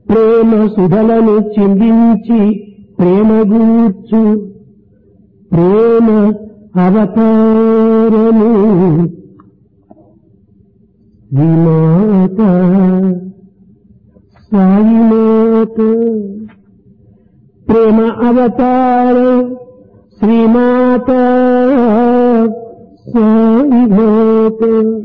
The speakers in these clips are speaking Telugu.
ప్రేమ సుధలను చిందించి ప్రేమ గూర్చు ప్రేమ అవతారము విమాత సాయిమాత ప్రేమ అవతారం శ్రీమాత సాయిమాత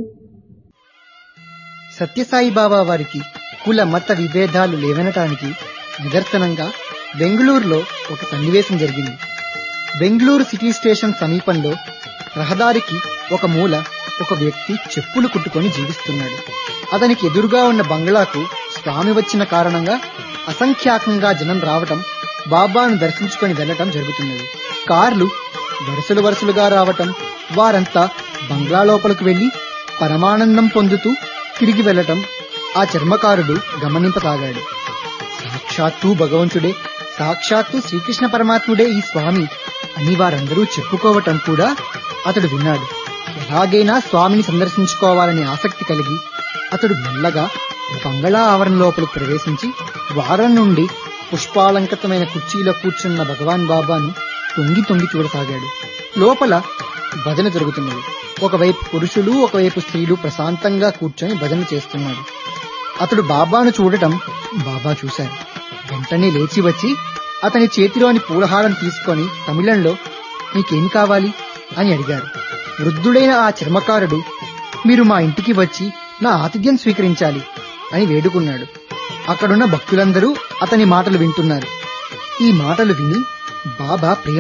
సత్యసాయి బాబా వారికి కుల మత విభేదాలు లేవనటానికి నిదర్శనంగా బెంగళూరులో ఒక సన్నివేశం జరిగింది బెంగళూరు సిటీ స్టేషన్ సమీపంలో రహదారికి ఒక మూల ఒక వ్యక్తి చెప్పులు కుట్టుకొని జీవిస్తున్నాడు అతనికి ఎదురుగా ఉన్న బంగ్లాకు స్వామి వచ్చిన కారణంగా అసంఖ్యాకంగా జనం రావటం బాబాను దర్శించుకొని వెళ్లటం జరుగుతున్నది కార్లు వరుసలు వరుసలుగా రావటం వారంతా బంగ్లా లోపలకు వెళ్లి పరమానందం పొందుతూ తిరిగి వెళ్లటం ఆ చర్మకారుడు గమనింపసాగాడు సాక్షాత్తు భగవంతుడే సాక్షాత్తు శ్రీకృష్ణ పరమాత్ముడే ఈ స్వామి అని వారందరూ చెప్పుకోవటం కూడా అతడు విన్నాడు ఎలాగైనా స్వామిని సందర్శించుకోవాలనే ఆసక్తి కలిగి అతడు మెల్లగా బంగళా ఆవరణ లోపలికి ప్రవేశించి వారం నుండి పుష్పాలంకృతమైన కుర్చీలో కూర్చున్న భగవాన్ బాబాను తొంగి తొంగి చూడసాగాడు లోపల భజన జరుగుతున్నది ఒకవైపు పురుషులు ఒకవైపు స్త్రీలు ప్రశాంతంగా కూర్చొని భజన చేస్తున్నారు అతడు బాబాను చూడటం బాబా చూశారు వెంటనే లేచి వచ్చి అతని చేతిలోని పూలహారం తీసుకొని తమిళంలో నీకేం కావాలి అని అడిగారు వృద్ధుడైన ఆ చర్మకారుడు మీరు మా ఇంటికి వచ్చి నా ఆతిథ్యం స్వీకరించాలి అని వేడుకున్నాడు అక్కడున్న భక్తులందరూ అతని మాటలు వింటున్నారు ఈ మాటలు విని బాబా ప్రేమ